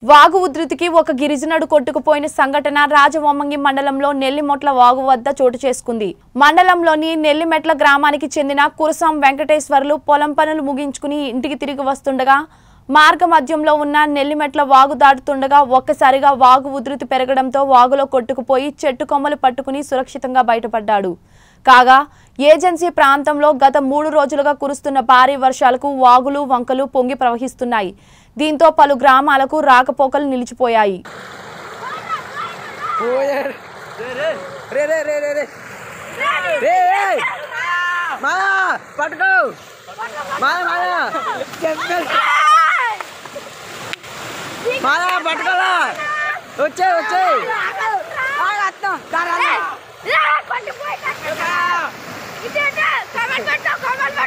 వాగు ఉధృతికి ఒక గిరిజనుడు కొట్టుకుపోయిన సంఘటన రాజవొమ్మంగి మండలంలో నెల్లిమొట్ల వాగు వద్ద చోటు చేసుకుంది మండలంలోని నెల్లిమెట్ల గ్రామానికి చెందిన కురసాం వెంకటేశ్వర్లు పొలం పనులు ముగించుకుని ఇంటికి తిరిగి వస్తుండగా మార్గ మధ్యంలో ఉన్న నెల్లిమెట్ల వాగు దాటుతుండగా ఒక్కసారిగా వాగు ఉధృతి పెరగడంతో వాగులో కొట్టుకుపోయి చెట్టు కొమ్మలు పట్టుకుని సురక్షితంగా బయటపడ్డాడు కాగా ఏజెన్సీ ప్రాంతంలో గత మూడు రోజులుగా కురుస్తున్న భారీ వర్షాలకు వాగులు వంకలు పొంగి ప్రవహిస్తున్నాయి దీంతో పలు గ్రామాలకు రాకపోకలు నిలిచిపోయాయి ఓయే రే రే రే రే రే రే రే మాయా పట్టుకో మాయా మాయా మాయా పట్టుకోలా వచ్చే వచ్చే కొట్టుపోయి